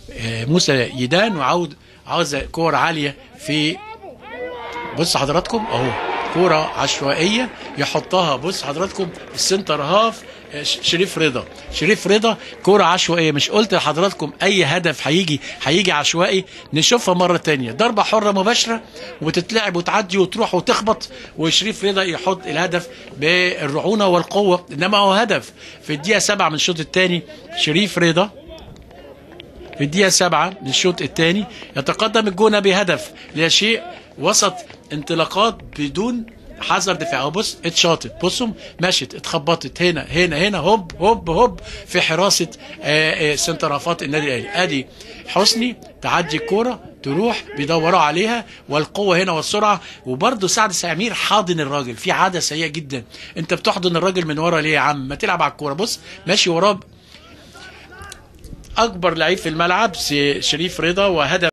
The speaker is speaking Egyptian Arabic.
آه، موسى يدان وعاوز عاوز كور عاليه في بص حضراتكم اهو كوره عشوائيه يحطها بص حضراتكم السنتر هاف آه، ش- شريف رضا شريف رضا كوره عشوائيه مش قلت لحضراتكم اي هدف هيجي هيجي عشوائي نشوفها مره تانية ضربه حره مباشره وتتلعب وتعدي وتروح وتخبط وشريف رضا يحط الهدف بالرعونه والقوه انما هو هدف في الدقيقه سبعة من الشوط الثاني شريف رضا في الدقيقة سبعة من الشوط الثاني يتقدم الجونة بهدف لا شيء وسط انطلاقات بدون حذر دفاع أهو بص اتشاطت بصوا مشت اتخبطت هنا هنا هنا هوب هوب هوب في حراسة آه، آه، سنترافات النادي الأهلي ادي حسني تعدي الكورة تروح بيدوروا عليها والقوة هنا والسرعة وبرضه سعد سمير حاضن الراجل في عادة سيئة جدا انت بتحضن الراجل من ورا ليه يا عم ما تلعب على الكورة بص ماشي وراه اكبر لعيب في الملعب سي- شريف رضا وهدف